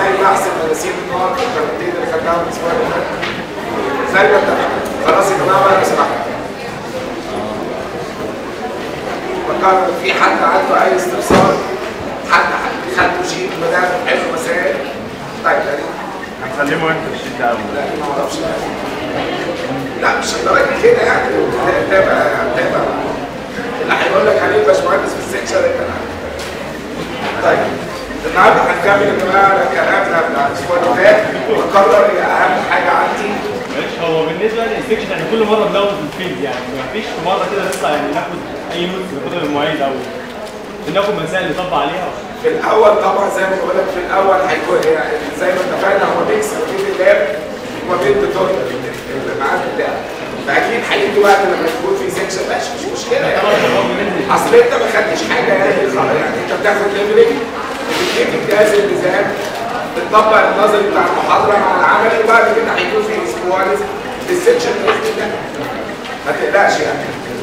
ازاي بحسب مناسيب النقط في الكلمتين اللي خدناهم الاسبوع اللي فات زي ما اتفقنا خلاص يا جماعه بقى لو سمحت فكر في حد عنده اي استفسار حد خدته شيء بدأ حلو مسائل طيب يعني هنسلمه انت الشيت ده اول لا ما اعرفش لا مش لدرجه كده يعني تابع تابع اللي هيقول لك عليه الباشمهندس في السكشن انت عارف. طيب النهارده هنكمل يا جماعه كلامنا بتاع الاسبوع اللي فات ونقرر هي اهم حاجه عندي معلش هو بالنسبه للسكشن احنا كل مره بناخد في الفيلد يعني ما فيش مره كده نطلع يعني ناخد اي نوتس بقدر المعيد او بناخد مسائل نطبق عليها في الاول طبعا زي ما بقول لك في الاول هيكون يعني زي ما اتفقنا هو ميكس ما بين اللاب وما بين التوتال الميعاد بتاعه فاكيد هيجي وقت لما يكون في سكشن ماشي مش مشكله يعني اصل انت ما خدتش حاجه يعني خلاص يعني انت بتاخد ليفلنج بتجيب الجهاز الميزان بتطبق النظري بتاع المحاضره مع العملي وبعد كده هيكون في اسبوع للسكشن باذن الله ما تقلقش يعني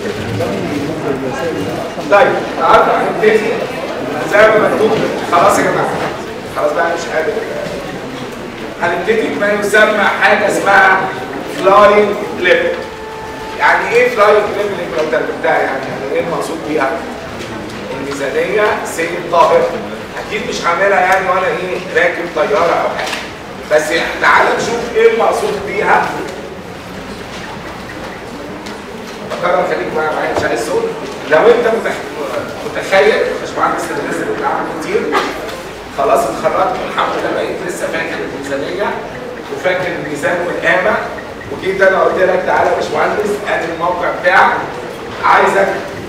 طيب النهارده هنبتدي زي ما مكتوب خلاص يا جماعه خلاص بقى مش قادر هنبتدي بما يسمى حاجه اسمها فلاينج ليفل يعني ايه فلاينج ليفل لو ترجمتها يعني يعني ايه المقصود بيها؟ الميزانيه سيد طائر اكيد مش هعملها يعني وانا ايه راكب طياره او حاجه بس تعالى نشوف ايه المقصود بيها بكرر خليك معايا معايا عشان الصوت لو انت متخ- متخيل مش مهندس الناس اللي بتعمل كتير خلاص اتخرجت والحمد لله بقيت لسه فاكر الميزانيه وفاكر الميزان والقامه وجيت انا قلت لك تعالى يا باشمهندس ادي الموقع بتاعك عايزك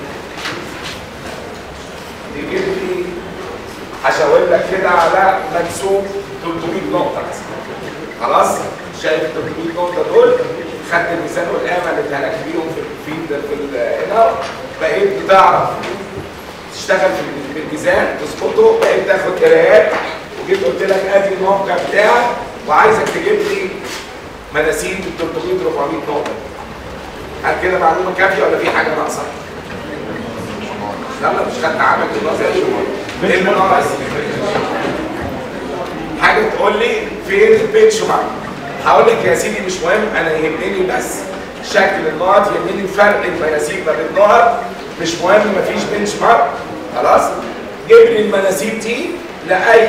تجيب لي هشاور لك كده على منسوب 300 نقطه مثلا خلاص شايف ال 300 نقطه دول خدت الميزان والقامه اللي اديها لك بيهم في في في ال- هنا بقيت بتعرف تشتغل في في الميزان تظبطه بقيت تاخد قراءات وجيت قلت لك ادي الموقع بتاعك وعايزك تجيب لي مناسيب ب 300 400 نقطه هل كده معلومه كافيه ولا في حاجه ناقصه؟ يلا مش خدت عمك النظري ايه اللي ناقص؟ حاجه تقول لي فين البنش مارك هقول لك يا سيدي مش مهم انا يهمني بس شكل النقط يهمني فرق المناسيب ما بين النقط مش مهم مفيش بنش مارك خلاص جيب لي المناسيب دي لاي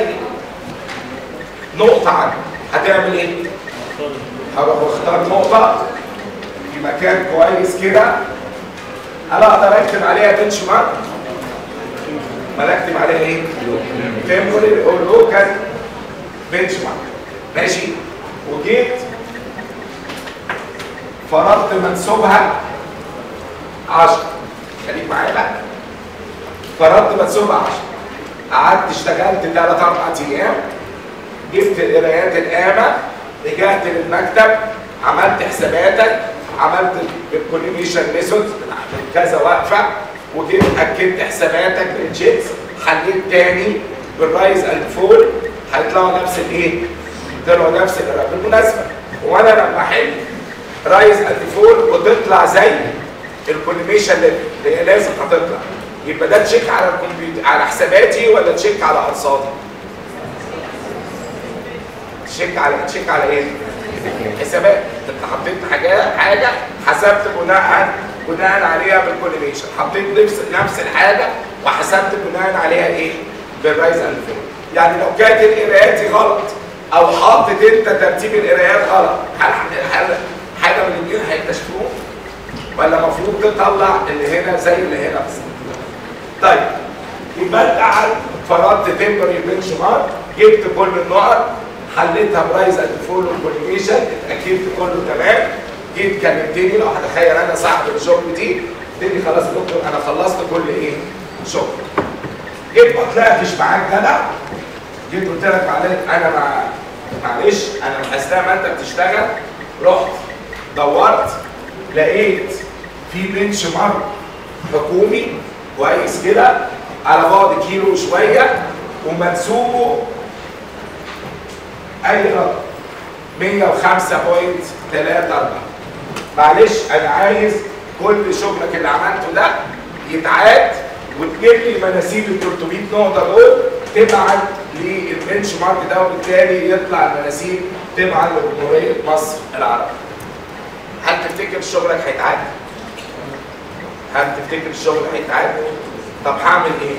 نقطه عنها هتعمل ايه؟ هروح اختار نقطه في مكان كويس كده انا اقدر اكتب عليها بنش مارك ما اكتب عليها ايه؟ تمبوري او لوكال بنش مارك ماشي وجيت فرضت منسوبها 10 خليك معايا بقى فرضت منسوبها 10 قعدت اشتغلت 3 4 ايام جبت قرايات القامه رجعت للمكتب عملت حساباتك عملت الكوليميشن ميثود من كذا وقفه وجيت اكدت حساباتك بالجيتس حليت تاني بالرايز اند فول هيطلعوا نفس الايه؟ طلعوا نفس القراءه بالمناسبه وانا لما احل رايز اند فول وتطلع زي الكوليميشن اللي هي لازم هتطلع يبقى ده تشيك على الكمبيوتر على حساباتي ولا تشيك على ارصادي؟ تشيك على تشيك على ايه؟ حسابات انت حطيت حاجه حاجه حسبت بناء بناء عليها بالكوليميشن حطيت نفس نفس الحاجه وحسبت بناء عليها ايه؟ بالرايز اند فول يعني لو كانت القرايات غلط او حاطط انت ترتيب القرايات غلط هل هل حاجه من الاثنين هيكتشفوه ولا المفروض تطلع اللي هنا زي اللي هنا بس طيب يبقى انت قعدت فرضت تمبري بنش مارك جبت كل النقط حليتها برايز اند فول والكوليميشن اتاكدت كله تمام جيت كلمتني لو هتخيل انا صاحب الشغل دي قلت لي خلاص يا دكتور انا خلصت كل ايه؟ شغل جيت ما طلعتش معاك جدع جيت قلت لك معلش انا مع معلش انا اثناء ما انت بتشتغل رحت دورت لقيت في بنش مارك حكومي كويس كده على بعد كيلو شويه ومنسوبه اي رقم 105.34 معلش انا عايز كل شغلك اللي عملته ده يتعاد وتجيب لي مناسيب ال 300 نقطه دول تبعت البنش مارك ده وبالتالي يطلع المناسيب تبعا لجمهوريه مصر العربيه. هل تفتكر شغلك هيتعاد؟ هل تفتكر الشغل هيتعاد؟ طب هعمل ايه؟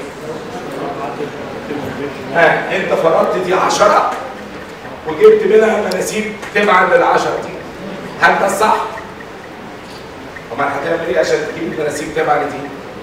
ها انت فرضت دي 10 وجبت منها مناسيب تبعا للعشرة دي هل ده الصح؟ امال هتعمل ايه عشان تجيب المناسيب تبعا لدي؟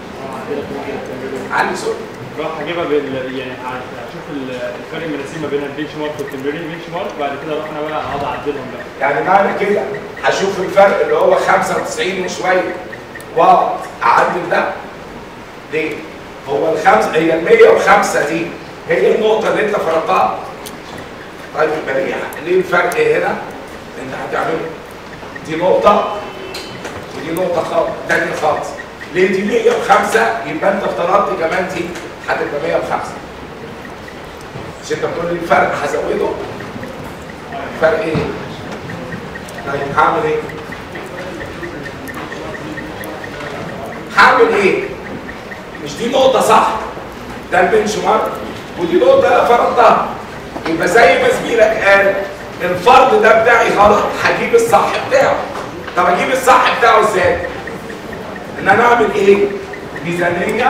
علي صوت راح اجيبها بال يعني هشوف ال- الفرق المناسيب ما بين البنش مارك والتمبرين بنش مارك بعد كده اروح انا بقى اقعد اعدلهم بقى يعني معنى كده هشوف الفرق اللي هو 95 وشويه واقعد اعدل ده ليه؟ هو الخمسه هي ال 105 دي هي النقطه اللي انت فرضتها طيب يبقى ليه ليه الفرق هنا؟ انت هتعمله دي نقطه ودي نقطه خالص تانية خالص ليه دي 105 يبقى انت افترضت كمان دي هتبقى 105 مش انت بتقول لي الفرق هزوده فرق ايه؟ طيب هعمل ايه؟ هعمل ايه؟ مش دي نقطة صح ده البنش مارك ودي نقطة انا فرضتها يبقى زي ما زميلك قال الفرض ده بتاعي غلط هجيب الصح بتاعه طب اجيب الصح بتاعه ازاي؟ ان انا اعمل ايه؟ ميزانية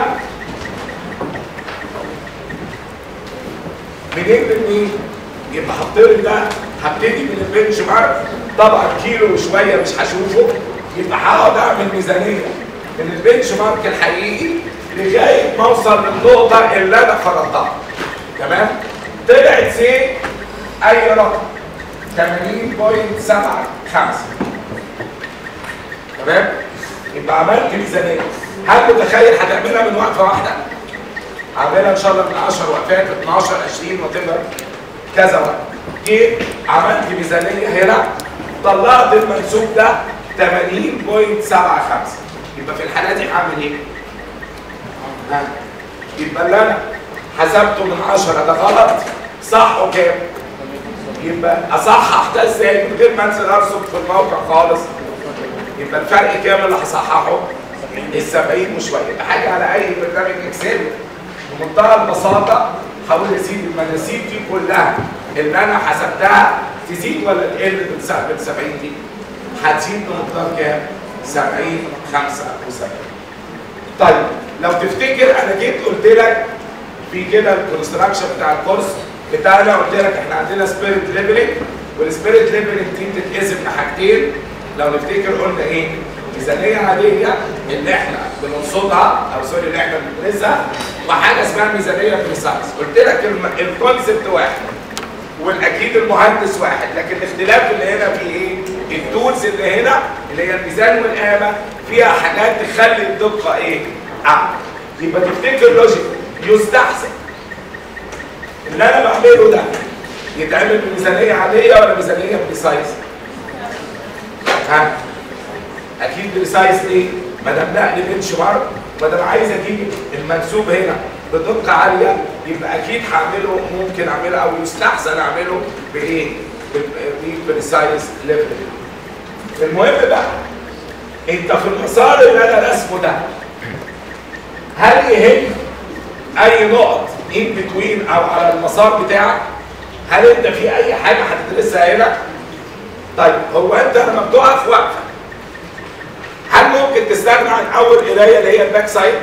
منين لمين؟ يبقى هفترض ده هبتدي من البنش مارك طبعا كيلو وشويه مش هشوفه يبقى هقعد اعمل ميزانيه من البنش مارك الحقيقي لغايه ما اوصل للنقطه اللي انا فرضتها تمام؟ طلعت سي اي رقم 80.75 تمام؟ يبقى عملت ميزانيه هل متخيل هتعملها من وقفه واحده؟ عاملها ان شاء الله من 10 وقفات 12 20 وتبقى كذا وقت جيت عملت ميزانيه هنا طلعت المنسوب ده 80.75 يبقى في الحاله دي هعمل ايه؟ ها يبقى اللي انا حسبته من 10 ده غلط صح وكام؟ يبقى اصحح ده ازاي من غير ما انزل ارسم في الموقع خالص يبقى الفرق كام اللي هصححه؟ ال 70 وشويه يبقى حاجه على اي برنامج اكسل بمنتهى البساطه هقول يا سيدي المناسيب دي كلها اللي انا حسبتها تزيد ولا تقل من 70 دي؟ هتزيد بمقدار كام؟ 70 75 طيب لو تفتكر انا جيت قلت لك في كده الكونستراكشن بتاع الكورس بتاعنا قلت لك احنا عندنا سبيريت ليفلنج والسبيريت ليفلنج دي بتتقسم لحاجتين لو نفتكر قلنا ايه؟ ميزانيه عاديه اللي احنا بنرصدها او سوري اللي احنا بندرسها وحاجه اسمها ميزانيه بريسايز قلت لك الم- الكونسبت واحد والاكيد المهندس واحد لكن الاختلاف اللي هنا في ايه؟ التولز اللي هنا اللي هي الميزان والقامه فيها حاجات تخلي الدقه ايه؟ اعلى يبقى تفتكر لوجيك يستحسن اللي انا بعمله ده يتعمل بميزانيه عاديه ولا ميزانيه بريسايز؟ ها؟ اكيد بريسايز ليه؟ ما دام نقل بنش مارك ما دام عايز اجيب المنسوب هنا بدقه عاليه يبقى اكيد هعمله ممكن اعمله او يستحسن اعمله بايه؟ بريسايز ليفل المهم بقى انت في المسار اللي انا رسمه ده هل يهم اي نقط ان بتوين او على المسار بتاعك؟ هل انت في اي حاجه هتدرسها هنا؟ طيب هو انت لما بتقف وقفه هل ممكن تستغنى عن اول قرايه اللي هي الباك سايد؟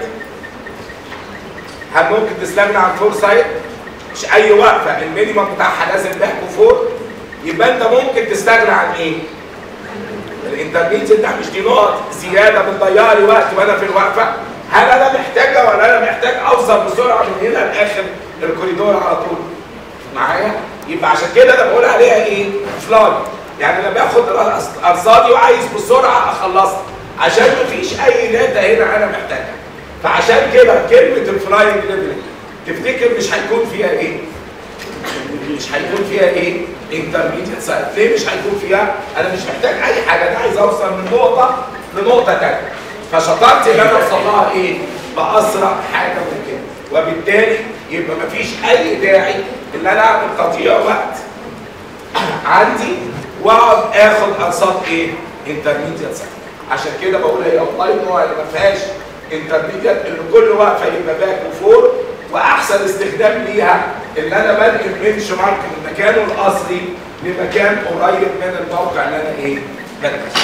هل ممكن تستغنى عن فور سايد؟ مش اي وقفه المينيمم بتاعها لازم باك وفور يبقى انت ممكن تستغنى عن ايه؟ الانترميديت ده مش دي نقط زياده بتضيع لي وقت وانا في الوقفه هل انا محتاجها ولا انا محتاج اوصل بسرعه من هنا لاخر الكوريدور على طول؟ معايا؟ يبقى عشان كده انا بقول عليها ايه؟ فلاي يعني انا باخد الأرص- ارصادي وعايز بسرعه اخلصها عشان مفيش اي داتا هنا انا محتاجها فعشان كده كلمه الفلاينج ليفلنج تفتكر مش هيكون فيها ايه؟ مش هيكون فيها ايه؟ انترميديت سايت ليه مش هيكون فيها؟ انا مش محتاج اي حاجه انا عايز اوصل من نقطه لنقطه ثانيه فشطارتي ان انا اوصل لها ايه؟ باسرع حاجه ممكنه وبالتالي يبقى مفيش اي داعي ان انا اعمل تضييع وقت عندي واقعد اخد ارصاد ايه؟ انترميديت سايت عشان كده بقول هي اونلاين هو اللي ما فيهاش انترميديت اللي كل وقفه يبقى باك وفور واحسن استخدام ليها ان انا بنقل بنش مارك من مكانه الاصلي لمكان قريب من الموقع اللي انا ايه بدرس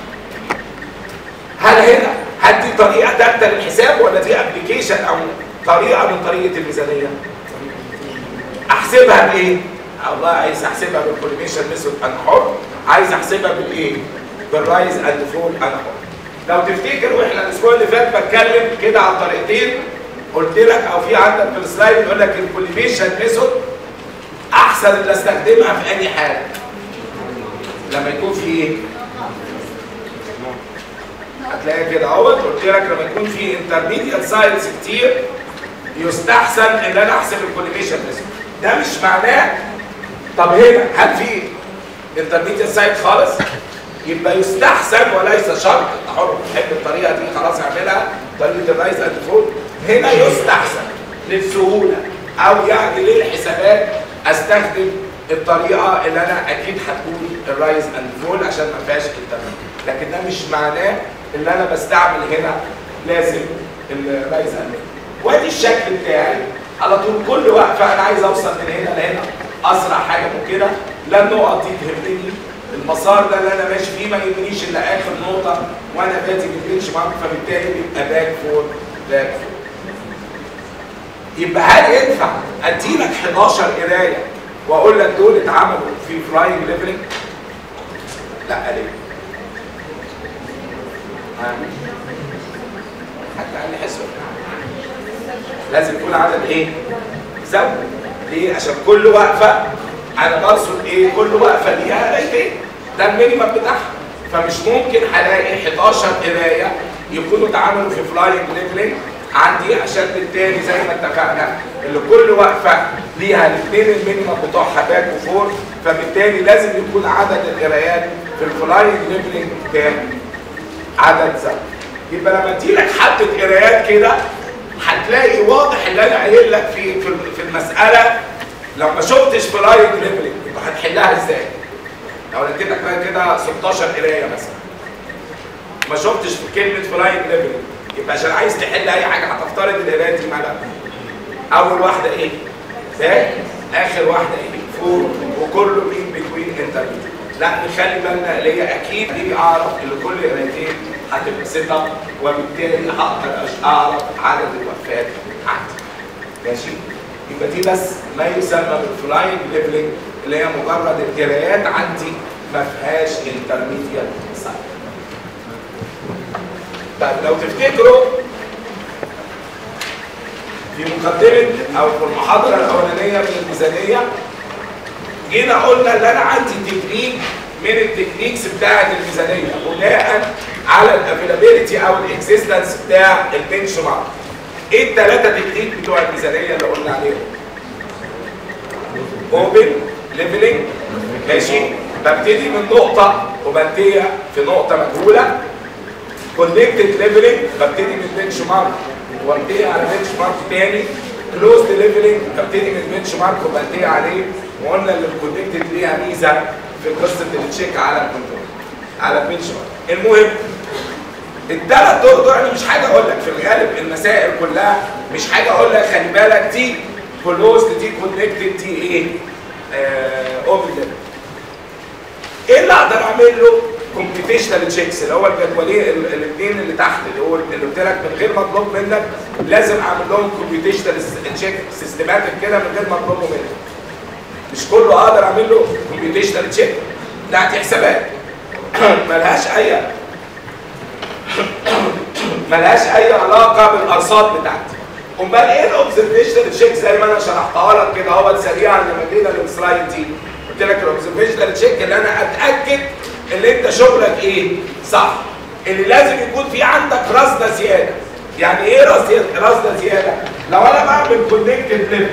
هل هنا هل دي طريقه ثابته للحساب ولا دي ابلكيشن او طريقه من طريقه الميزانيه احسبها بايه الله عايز احسبها بالكوليميشن ميثود انا حر عايز احسبها بالايه بالرايز اند فول انا حر لو تفتكر واحنا الاسبوع اللي فات بتكلم كده على طريقتين قلت لك او في عندك في السلايد يقول لك الكوليميشن ميثود احسن اللي استخدمها في اي حاجه لما يكون في ايه هتلاقي كده اهوت قلت لك لما يكون في انترميديت سايتس كتير يستحسن ان انا احسب الكوليميشن ميثود ده مش معناه طب هنا هل في انترميديت سايت خالص يبقى يستحسن وليس شرط انت حر تحب الطريقه دي خلاص اعملها طريقه الرايز اند فول هنا يستحسن للسهوله او يعني للحسابات استخدم الطريقه اللي انا اكيد هتكون الرايز اند فول عشان ما فيهاش انترميديت لكن ده مش معناه ان انا بستعمل هنا لازم الرايز اند فول وادي الشكل بتاعي على طول كل وقفه انا عايز اوصل من هنا لهنا اسرع حاجه ممكنه لا النقط دي تهمني المسار ده اللي انا ماشي فيه ما يهمنيش الا اخر نقطه وانا بادي بالبنش مارك فبالتالي بيبقى باك فور باك فور يبقى هل ينفع ادي لك 11 قرايه واقول لك دول اتعملوا في فلاينج ليفلنج؟ لا ليه؟ ها؟ حتى على حسب لازم يكون عدد ايه؟ زوج ليه؟ عشان كل وقفه انا برصد ايه؟ كل وقفه ليها قرايتين ده المينيمم بتاعها فمش ممكن هلاقي 11 قرايه يكونوا اتعملوا في فلاينج ليفلنج عندي عشان بالتالي زي ما اتفقنا اللي كل وقفه ليها الاثنين المينيمم بتوعها باك وفور فبالتالي لازم يكون عدد القرايات في الفلاينج ليفلنج كام؟ عدد زوج يبقى لما اديلك حبه قرايات كده هتلاقي واضح اللي انا قايل لك في في في المساله لو ما شفتش فلاينج ليفلنج يبقى هتحلها ازاي؟ لو قلت لك بقى كده 16 قرايه مثلا ما شفتش في كلمه فلاينج ليفلنج يبقى عشان عايز تحل اي حاجه هتفترض القرايه دي مالها اول واحده ايه؟ باك اخر واحده ايه؟ فور وكله مين بتوين انترميديت لا نخلي بالنا اللي هي اكيد دي اعرف اللي كل قرايتين هتبقى ست اب وبالتالي هقدر أش- اعرف عدد الوفات عندي ماشي يبقى دي بس ما يسمى بالفلاينج ليفلنج اللي هي مجرد القرايات عندي ما فيهاش انترميديت سايت طيب لو تفتكروا في مقدمة أو في المحاضرة الأولانية من الميزانية جينا قلنا إن أنا عندي تكنيك من التكنيكس بتاعة الميزانية بناء على الافيلابيلتي أو الاكزيستنس بتاع البنش مارك. إيه الثلاثة تكنيك بتوع الميزانية اللي قلنا عليهم؟ اوبن ليفلنج ماشي ببتدي من نقطة وبنتهي في نقطة مجهولة كونكتد ليفلنج ببتدي من بنش مارك وانتهي على بنش مارك تاني كلوزد ليفلنج ببتدي من بنش مارك وبنتهي عليه وقلنا ان الكونكتد ليها ميزه في قصه التشيك على الكنترول على البنش مارك المهم الثلاث طرق دول انا مش حاجه اقول لك في الغالب المسائل كلها مش حاجه اقول لك خلي بالك دي كلوزد دي كونكتد دي ايه؟ اوبن ليفل ايه اللي اقدر اعمل له كومبيتيشنال تشيكس اللي هو الجدولين الاثنين اللي تحت اللي هو اللي قلت لك من غير مطلوب منك لازم اعمل لهم كومبيتيشنال تشيك سيستماتيك كده من غير مطلوب منك مش كله اقدر اعمل له كومبيتيشنال تشيك بتاعت حسابات ملهاش اي ملهاش اي علاقه بالارصاد بتاعتي امال ايه الاوبزرفيشنال تشيك زي ما انا شرحتها لك كده اهوت سريعا لما جينا للسلايد دي قلت لك الاوبزرفيشنال تشيك اللي انا اتاكد ان انت شغلك ايه صح اللي لازم يكون في عندك رصده زياده يعني ايه رصده رصده زياده لو انا بعمل كونكتد ليفل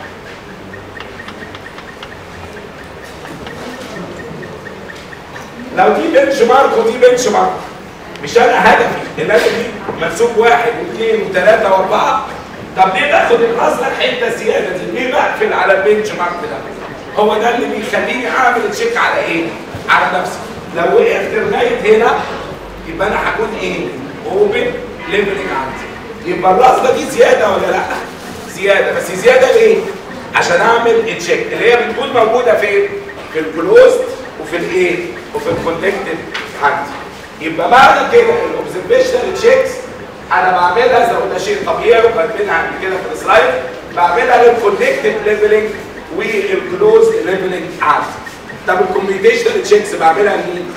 لو دي بنش مارك ودي بنش مارك مش انا هدفي ان انا دي منسوب واحد واثنين وثلاثه واربعه طب ليه باخد الرصده الحته الزياده دي؟ ليه بقفل على البنش مارك ده؟ هو ده اللي بيخليني اعمل تشيك على ايه؟ على نفسي. لو وقفت لغايه هنا يبقى انا هكون ايه؟ اوبن ليفلنج عندي. يبقى الرصده دي زياده ولا لا؟ زياده بس زياده ليه؟ عشان اعمل تشيك اللي هي بتكون موجوده فين؟ في الكلوزد وفي الايه؟ وفي الكونكتد عندي يبقى بعد كده الاوبزرفيشنال تشيكس انا بعملها زي ما قلنا شيء طبيعي وكاتبينها قبل كده في السلايد بعملها للكونكتد ليفلنج والكلوز ليفلنج عندي طب الكوميونيكيشنال تشيكس بعملها لمين؟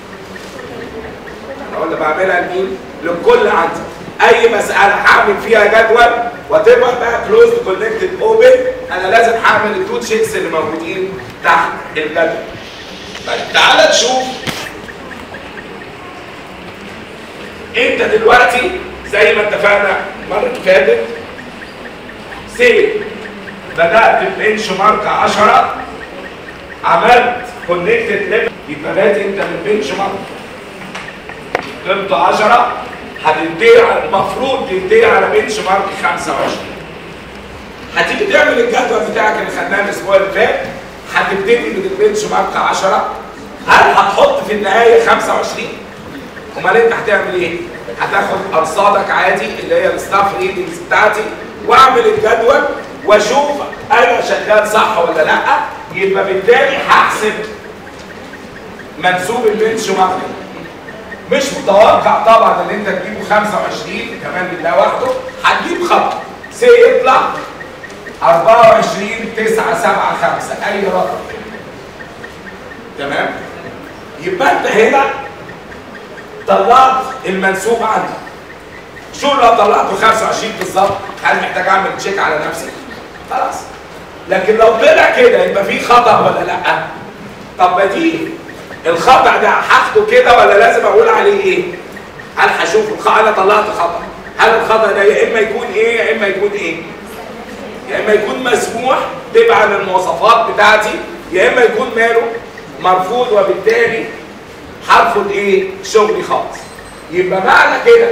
انا قلنا بعملها لمين؟ للكل عندي اي مساله هعمل فيها جدول وتبقى بقى كلوز كونكتد اوبن انا لازم هعمل التو تشيكس اللي موجودين تحت الجدول طيب تعالى نشوف انت دلوقتي زي ما اتفقنا المره اللي فاتت سي بدات ببنش مارك 10 عملت كونكتد ليفل يبقى بادئ انت من بنش مارك قيمته 10 هتنتهي على المفروض تنتهي على بنش مارك 25 هتيجي تعمل الجدول بتاعك اللي خدناه الاسبوع اللي فات هتبتدي من البنش مارك 10 هل هتحط في النهايه 25 امال انت هتعمل ايه؟ هتاخد ارصادك عادي اللي هي الستاف ريدنجز بتاعتي واعمل الجدول واشوف انا شغال صح ولا لا يبقى بالتالي هحسب منسوب البنش مارك مش متوقع طبعا ان انت تجيبه 25 كمان بالله وحده هتجيب خط سي يطلع 24 9 7 5 اي رقم تمام يبقى انت هنا طلعت المنسوب عندي شو لو طلعته 25 بالظبط هل محتاج اعمل تشيك على نفسي خلاص لكن لو طلع كده يبقى في خطا ولا لا طب بديهي الخطا ده هاخده كده ولا لازم اقول عليه ايه هل هشوف الخطا انا طلعت خطا هل الخطا ده يا اما يكون ايه يا اما يكون ايه يا اما يكون مسموح تبعا للمواصفات بتاعتي يا اما يكون ماله مرفوض وبالتالي هرفض ايه شغلي خالص يبقى معنى كده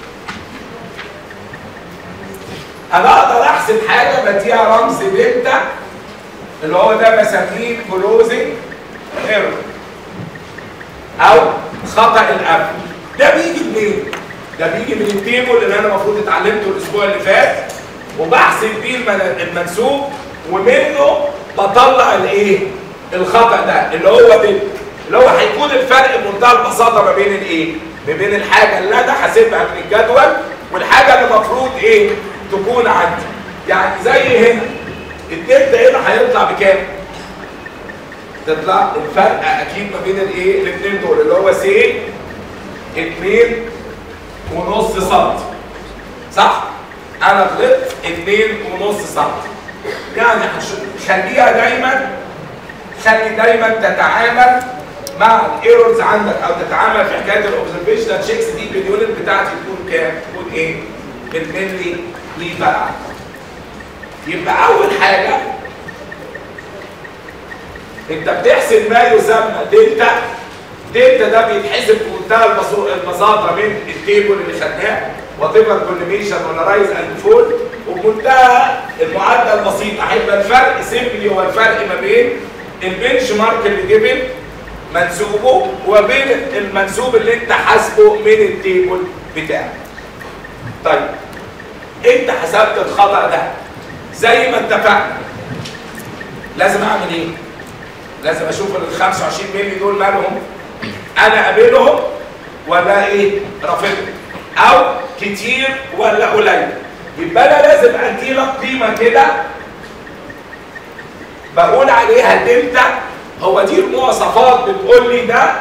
انا اقدر احسب حاجه بديها رمز دلتا اللي هو ده بسميه كلوزنج ايرور او خطا القفل ده بيجي منين ده بيجي من التيبل اللي انا المفروض اتعلمته الاسبوع اللي فات وبحسب بيه المن- المنسوب ومنه بطلع الايه الخطا ده اللي هو ده اللي هو هيكون الفرق بمنتهى البساطه ما بين الايه ما بين الحاجه اللي انا حاسبها من الجدول والحاجه اللي المفروض ايه تكون عندي يعني زي هنا الدلتا هنا هيطلع بكام تطلع الفرق اكيد ما بين الايه الاثنين دول اللي هو سي 2 ونص سم صح انا غلطت 2 ونص سم يعني هنش- خليها دايما خلي دايما تتعامل مع الايرورز عندك او تتعامل في حكايه الاوبزرفيشنال تشيكس دي باليونت بتاعتي تكون كام؟ تكون ايه؟ بالملي ليتر يبقى اول حاجه انت بتحسب ما يسمى دلتا دلتا ده بيتحسب بمنتهى البسو- البساطه من التيبل اللي خدناه وتبقى كوليميشن ولا رايز اند فول وبمنتهى المعادله البسيطه هيبقى الفرق سيمبلي هو الفرق ما بين البنش مارك اللي جبن منسوبه وبين المنسوب اللي انت حاسبه من التيبل بتاعك. طيب انت حسبت الخطا ده زي ما اتفقنا لازم اعمل ايه؟ لازم اشوف ال 25 مللي دول مالهم انا قابلهم ولا ايه رافضهم او كتير ولا قليل يبقى انا لازم ادي لك قيمه كده بقول عليها دلتا هو دي المواصفات بتقول لي ده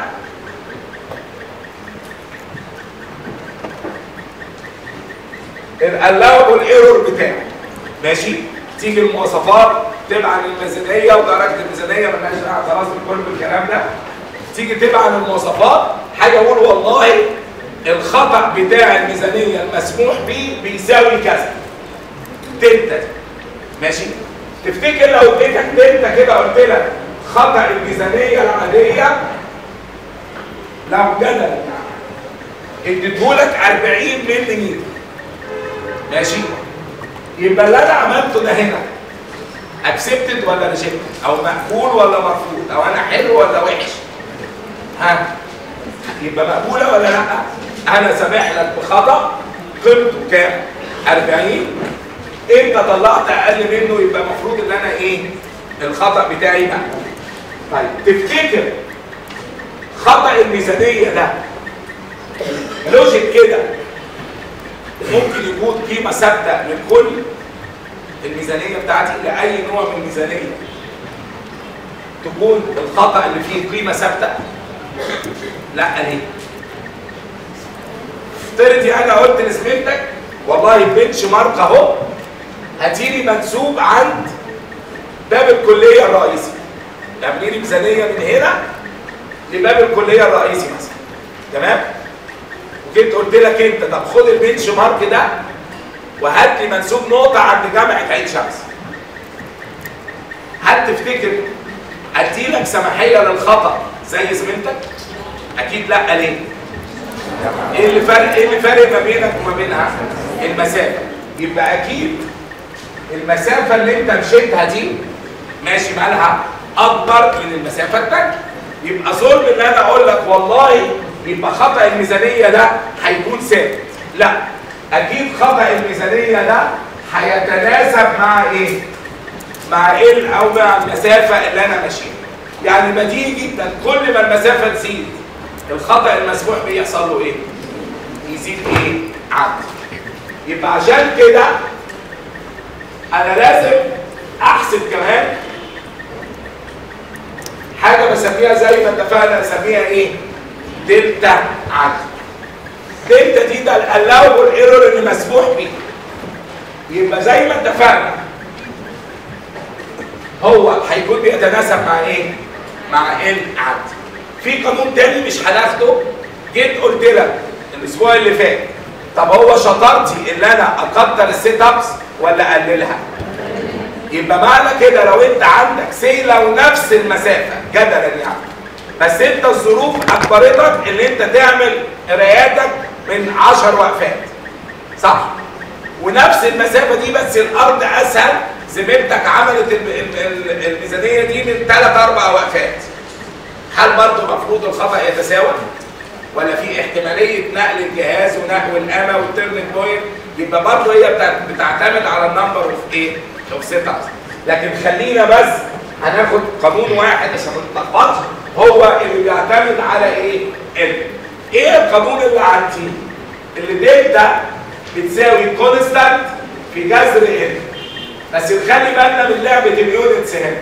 الالاوبل ايرور بتاعه ماشي تيجي المواصفات تبع الميزانيه ودرجه الميزانيه مالهاش دعوه خلاص بكل الكلام ده تيجي تبع المواصفات حاجه اقول والله الخطا بتاع الميزانيه المسموح به بيساوي كذا دلتا دي. ماشي تفتكر لو اديتك دلتا كده قلت لك خطا الميزانيه العاديه لو جدل اديتهولك 40 مللي متر ماشي يبقى اللي انا عملته ده هنا اكسبتد ولا ريجكتد او مقبول ولا مرفوض او انا حلو ولا وحش ها يبقى مقبوله ولا لا انا سامح لك بخطا قيمته كام 40 انت طلعت اقل منه يبقى المفروض ان انا ايه الخطا بتاعي بقى طيب تفتكر خطا الميزانيه ده لوجيك كده ممكن يكون قيمه ثابته من كل الميزانيه بتاعتي لاي نوع من الميزانيه تكون الخطا اللي فيه قيمه ثابته لا ليه افترضي انا قلت لزميلتك والله البنش مارك اهو هاتيلي منسوب عند باب الكليه الرئيسي اعملي لي ميزانيه من هنا لباب الكليه الرئيسي مثلا تمام وجيت قلت لك انت طب خد البنش مارك ده وهات لي منسوب نقطه عند جامعه عين شمس هل تفتكر اديلك سماحيه للخطا زي زميلتك اكيد لا ليه ايه اللي فرق ايه اللي فرق ما بينك وما بينها المسافه يبقى اكيد المسافه اللي انت مشيتها دي ماشي مالها اكبر من المسافه الثانيه يبقى ظلم ان انا اقول لك والله يبقى خطا الميزانيه ده هيكون ثابت لا اكيد خطا الميزانيه ده هيتناسب مع ايه مع ال او مع المسافه اللي انا ماشيها يعني بديهي جدا كل ما المسافه تزيد الخطا المسموح بيه يحصل له ايه يزيد ايه عدد يبقى عشان كده انا لازم احسب كمان حاجه بسميها زي ما اتفقنا اسميها ايه دلتا عدد دلتا دي ده الالاوبل ايرور اللي مسموح بيه يبقى زي ما اتفقنا هو هيكون بيتناسب مع ايه مع ال عدد في قانون تاني مش هناخده جيت قلت لك الاسبوع اللي فات طب هو شطارتي ان انا اكتر السيت ابس ولا اقللها يبقى معنى كده لو انت عندك سي لو نفس المسافه جدلا يعني بس انت الظروف اجبرتك ان انت تعمل قراياتك من 10 وقفات صح ونفس المسافه دي بس الارض اسهل زميلتك عملت ال- ال- ال- الميزانيه دي من 3 4 وقفات هل برضه المفروض الخطا يتساوى ولا في احتماليه نقل الجهاز ونقل الامه والتيرنينج بوينت يبقى برضه هي بتاع- بتعتمد على النمبر اوف ايه اوف سيت ابس لكن خلينا بس هناخد قانون واحد عشان ما نتلخبطش هو اللي بيعتمد على ايه ال ايه القانون اللي عندي اللي دلتا بتساوي كونستانت في جذر ال بس نخلي بالنا من لعبه اليونتس هنا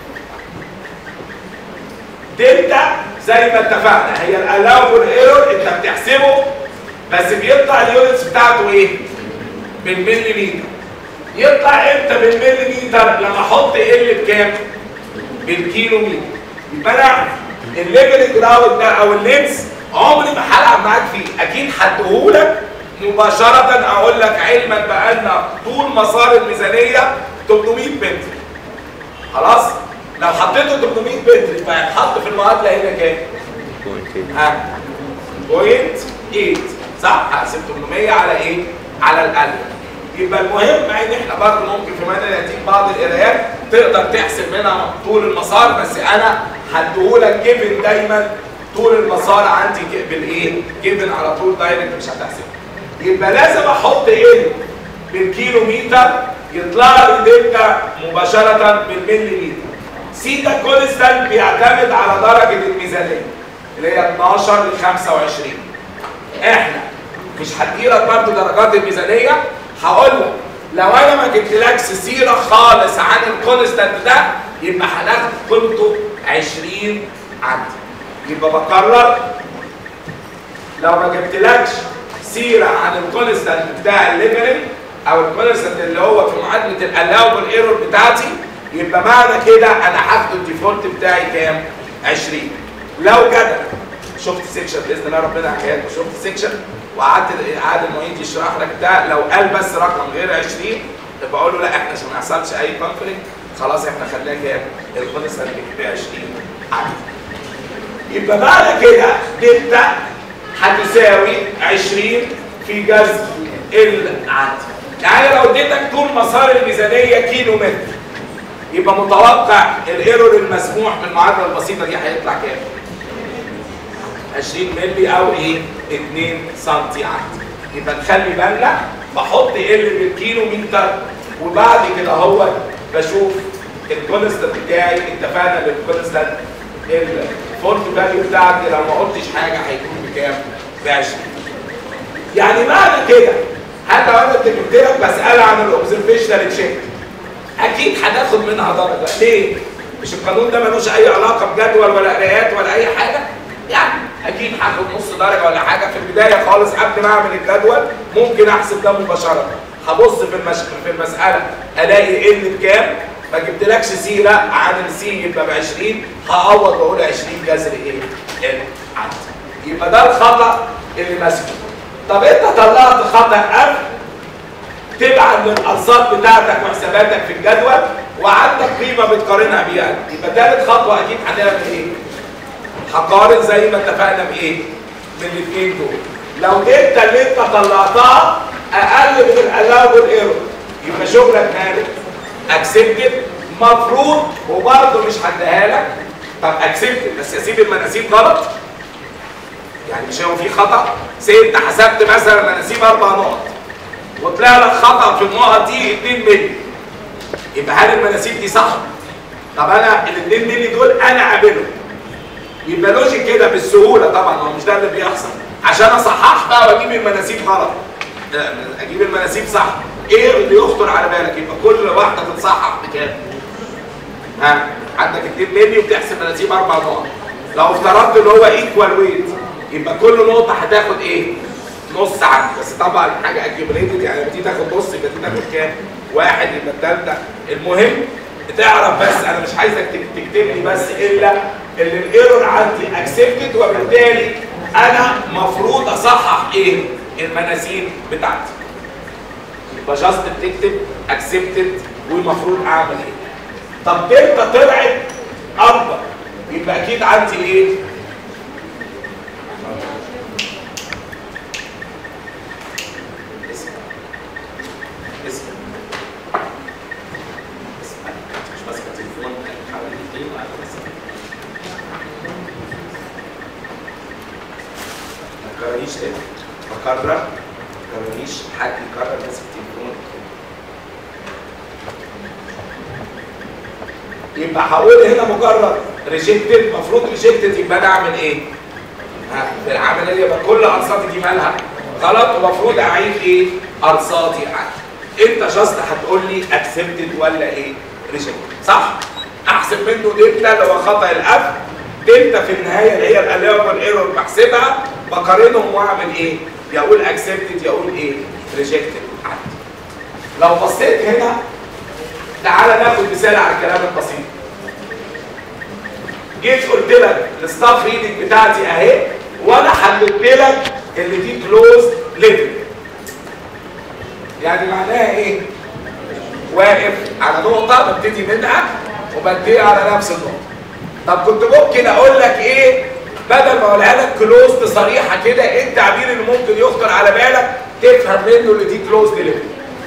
دلتا زي ما اتفقنا هي الالاوبل ايرور انت بتحسبه بس بيطلع اليونتس بتاعته ايه؟ بالمليمتر يطلع امتى بالمليمتر لما احط ال بكام؟ بالكيلو متر يبقى انا الليفل جراوند ده او اللينس عمري ما هلعب معاك فيه اكيد هديهولك مباشرة اقول لك علما بان طول مسار الميزانية 800 متر خلاص لو حطيته 800 متر يبقى هيتحط في المعادلة هنا كام؟ ها بوينت 8 صح هقسم 800 على ايه؟ على القلب يبقى المهم مع ان احنا برضه ممكن في مدى يتيم بعض القرايات تقدر تحسب منها طول المسار بس انا هديهولك جيفن دايما طول المسار عندي ك- بالايه؟ جيفن على طول دايركت مش هتحسب يبقى لازم احط ال بالكيلو متر يطلع لي دلتا مباشره بالملي متر سي ده كونستانت بيعتمد على درجه الميزانيه اللي هي 12 ل 25 احنا مش هديلك برضه درجات الميزانيه هقول لك لو انا ما جبتلكش سيره خالص عن الكونستانت ده يبقى هناخد قيمته 20 عندي يبقى بكرر لو ما جبتلكش سيره عن الكونستانت بتاع الليفرنج او الكونستانت اللي هو في معادله الالاوبل ايرور بتاعتي يبقى معنى كده انا هاخد الديفولت بتاعي كام؟ 20 لو جدع شفت سيكشن باذن الله ربنا يحييك وشفت سيكشن وقعدت قعد المعيد يشرح لك ده لو قال بس رقم غير 20 يبقى اقول له لا احنا عشان ما يحصلش اي كونفليكت خلاص احنا خلينا كام؟ الكونستانت ب 20 عدد يبقى بعد كده دلتا هتساوي 20 في جذر العدد يعني لو اديتك طول مسار الميزانيه كيلو متر يبقى متوقع الايرور المسموح بالمعادله البسيطه دي هيطلع كام 20 مللي او ايه 2 سم عدد يبقى نخلي بالنا بحط ال بالكيلو متر وبعد كده هو بشوف الكونستنت بتاعي اتفقنا ان الكونستنت الفولت فاليو بتاعتي لو ما قلتش حاجه هيكون بكام؟ ب 20 يعني معنى كده حتى لو انا كتبت لك مساله عن الاوبزرفيشنال تشيك اكيد هتاخد منها درجه ليه؟ مش القانون ده ملوش اي علاقه بجدول ولا قرايات ولا اي حاجه يعني اكيد هاخد نص درجه ولا حاجه في البدايه خالص قبل ما اعمل الجدول ممكن احسب ده مباشره هبص في المش... في المساله الاقي ال بكام ما جبتلكش سي لا عن السي يبقى ب 20 هعوض واقول 20 جذر ايه؟ ال عندي يبقى ده الخطا اللي ماسكه طب انت طلعت خطا قبل تبعت للارصاد بتاعتك وحساباتك في الجدول وعندك قيمه بتقارنها بيها يبقى ثالث خطوه اكيد هنعمل ايه؟ هقارن زي ما اتفقنا بايه؟ من الاثنين دول لو انت اللي انت طلعتها اقل من الالاوبل ايرور يبقى شغلك مالك اكسبتد مفروض وبرضه مش هديها لك طب اكسبتد بس اسيب المناسيب غلط يعني مش هو في خطا سي انت حسبت مثلا مناسيب اربع نقط وطلع لك خطا في النقط دي 2 مللي يبقى هل المناسيب دي صح؟ طب انا ال 2 مللي دول انا قابلهم يبقى لوجيك كده بالسهوله طبعا هو مش ده اللي بيحصل عشان اصحح بقى واجيب المناسيب غلط لا، اجيب المناسيب صح ايه اللي يخطر على بالك يبقى كل واحده تتصحح بكام؟ ها عندك 2 مللي وبتحسب مناسيب اربع نقط لو افترضت ان هو ايكوال ويت يبقى كل نقطه هتاخد ايه؟ نص عندي بس طبعا حاجه اكيوميليتد يعني لما تيجي تاخد نص يبقى دي تاخد كام؟ واحد يبقى الثالثه المهم تعرف بس انا مش عايزك تك- تكتب لي بس الا اللي الايرور عندي اكسبتد وبالتالي انا مفروض اصحح ايه؟ المناسيب بتاعتي. يبقى جاست بتكتب اكسبتد والمفروض اعمل ايه؟ طب دلتا طلعت اكبر يبقى اكيد عندي ايه؟ اسم اسم اسم مش ماسكه تليفون حوالي اثنين وقاعده بس ما تكرريش تاني بكرر ما تكرريش حد يكرر ماسك تليفون يبقى هقول هنا مجرد ريجكتد المفروض ريجكتد يبقى انا اعمل ايه؟ ها، في العمليه يبقى كل ارصادي دي مالها غلط ومفروض اعيد ايه؟ ارصادي عادي انت جاست هتقول لي اكسبتد ولا ايه؟ ريجكتد صح؟ احسب منه دلتا اللي هو خطا الاف دلتا في النهايه اللي هي الالاوبل ايرور بحسبها بقارنهم واعمل ايه؟ يا اقول اكسبتد يا اقول ايه؟ ريجكتد عادي لو بصيت هنا تعالى ناخد مثال على الكلام البسيط جيت قلت لك الستاف ريدنج بتاعتي اهي وانا حددت لك اللي دي كلوز ليفل يعني معناها ايه واقف على نقطه ببتدي منها وبنتهي على نفس النقطه طب كنت ممكن اقول لك ايه بدل ما اقولها لك كلوزد صريحه كده ايه التعبير اللي ممكن يخطر على بالك تفهم منه اللي دي كلوزد ليفل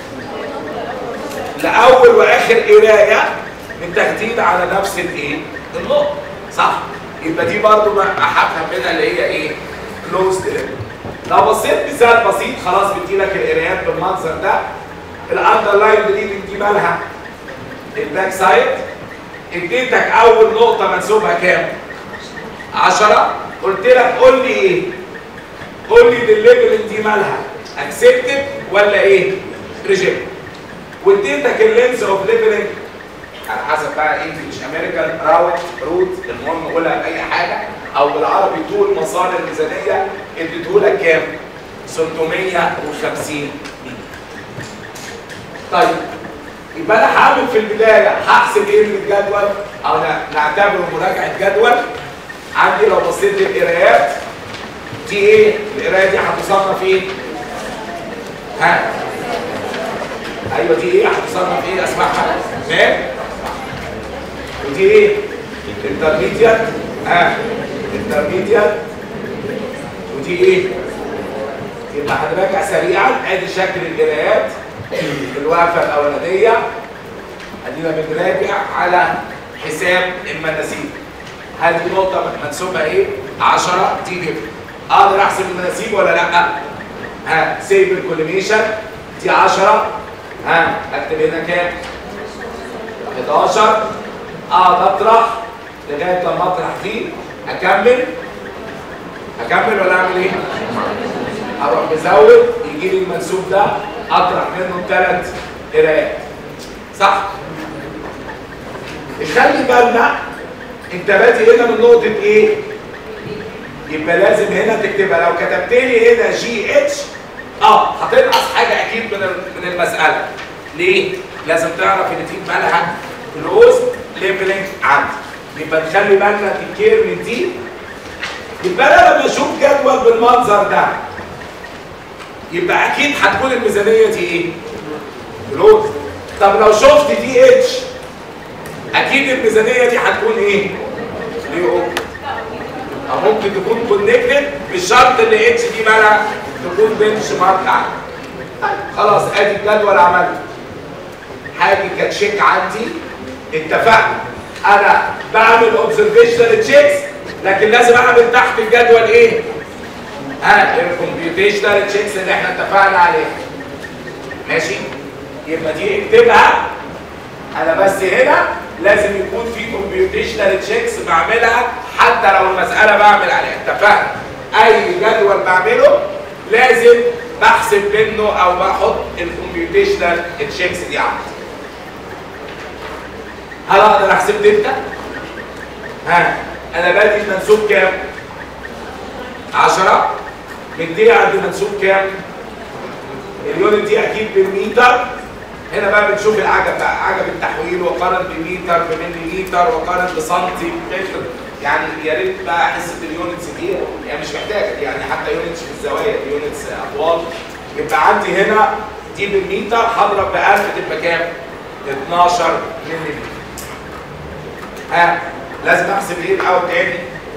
لاول واخر قرايه من تهديد على نفس الايه النقطه صح يبقى دي برضو ما هفهم منها اللي هي ايه كلوزد ليفل لو بصيت مثال بسيط خلاص بديلك القرايات بالمنظر ده الاندرلاين بليدنج دي مالها الباك سايد اديتك اول نقطه منسوبها كام 10 قلت لك قول لي ايه قول لي الليفل دي مالها اكسبتد ولا ايه ريجكت واديتك اللينس اوف ليفلنج على حسب بقى انجلش امريكان راوت روت المهم قولها باي حاجه او بالعربي طول مسار الميزانيه اديتهولك كام؟ 650 مللي طيب يبقى انا هعمل في البدايه هحسب ايه من الجدول او ن- نعتبره مراجعه جدول عندي لو بصيت للقرايات دي ايه؟ القرايه دي هتصنف ايه؟ ها؟ ايوه دي ايه هتصنف ايه اسمعها مال ودي ايه انترميديات ها انترميديات ودي ايه يبقى هنراجع سريعا ادي شكل القرايات الوقفه الاولانيه ادينا بنراجع على حساب المناسيب هذه نقطه منسوبها ايه 10 دي ليفل اقدر احسب المناسيب ولا لا ها سيف الكوليميشن دي 10 ها اكتب هنا كام 11 اقعد اطرح لغايه لما اطرح دي اكمل اكمل ولا اعمل ايه اروح مزود يجي لي المنسوب ده اطرح منه ثلاث قراءات صح خلي بالنا انت بادئ هنا من نقطه ايه يبقى لازم هنا تكتبها لو كتبت لي هنا جي اتش اه هتنقص حاجه اكيد من ال- من المساله ليه لازم تعرف ان دي مالها كلوز ليبلنج عندي يبقى نخلي بالنا تكير من دي يبقى انا لما اشوف جدول بالمنظر ده يبقى اكيد هتكون الميزانيه دي ايه كلوز طب لو شفت دي اتش اكيد الميزانيه دي هتكون ايه ليه اوبن او ممكن تكون كونكتد مش شرط ان اتش دي مالها تكون بنش مارك عندي طيب خلاص ادي الجدول عملته حاجه كتشيك عندي اتفقنا انا بعمل اوبزرفيشنال تشيكس لكن لازم اعمل تحت الجدول ايه؟ ها الكمبيوتيشنال تشيكس اللي احنا اتفقنا عليها ماشي؟ يبقى دي اكتبها انا بس هنا لازم يكون في كمبيوتيشنال تشيكس بعملها حتى لو المساله بعمل عليها اتفقنا اي جدول بعمله لازم بحسب منه او بحط الكمبيوتيشنال تشيكس دي عندي هل اقدر احسب دلتا؟ ها انا بادئ المنسوب كام؟ 10 مديه عند المنسوب كام؟ اليونت دي اكيد بالميتر هنا بقى بنشوف العجب بقى عجب التحويل وقارن بمتر بمليمتر وقارن بسنتي بمتر يعني يا ريت بقى حصه اليونتس دي يعني مش محتاجه دي يعني حتى يونتس في الزوايا يونتس اطوال يبقى عندي هنا دي بالمتر هضرب ب 1000 تبقى كام؟ 12 ملم ها لازم احسب ايه الاول تاني؟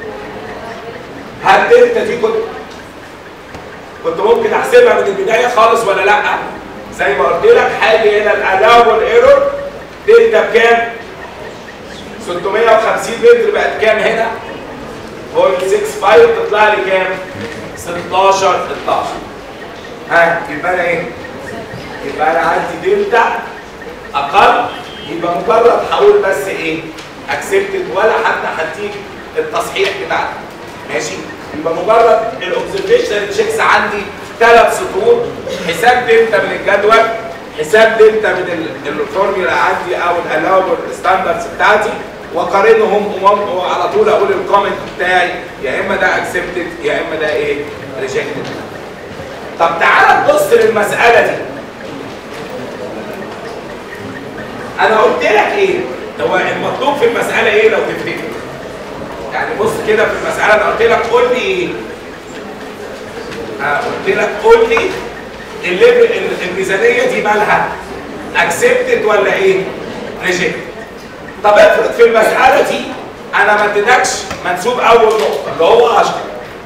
هل دلتا دي كنت كنت ممكن احسبها من البدايه خالص ولا لا؟ زي ما قلت لك حاجه هنا الالاو والايرور دلتا بكام؟ 650 متر بقت كام هنا؟ 0.65 تطلع لي كام؟ 16 12 ها يبقى انا ايه؟ يبقى انا عندي دلتا اقل يبقى مجرد هقول بس ايه؟ اكسبتد ولا حتى هديك التصحيح بتاعتك ماشي؟ يبقى مجرد الاوبزرفيشن تشيكس عندي ثلاث سطور حساب دلتا من الجدول حساب دلتا من ال- الفورميولا عندي او الالاوبل ستاندردز بتاعتي واقارنهم ومم- وعلى طول اقول الكومنت بتاعي يا اما ده اكسبتد يا اما ده ايه ريجكتد طب تعالى نبص للمساله دي انا قلت لك ايه هو المطلوب في المساله ايه لو تفتكر يعني بص كده في المساله انا قلت لك قول لي ايه آه، قلت لك قول لي الليفل ال- الميزانيه دي مالها اكسبتد ولا ايه ريجكت طب افرض في المساله دي انا ما اديتكش منسوب اول نقطه اللي هو 10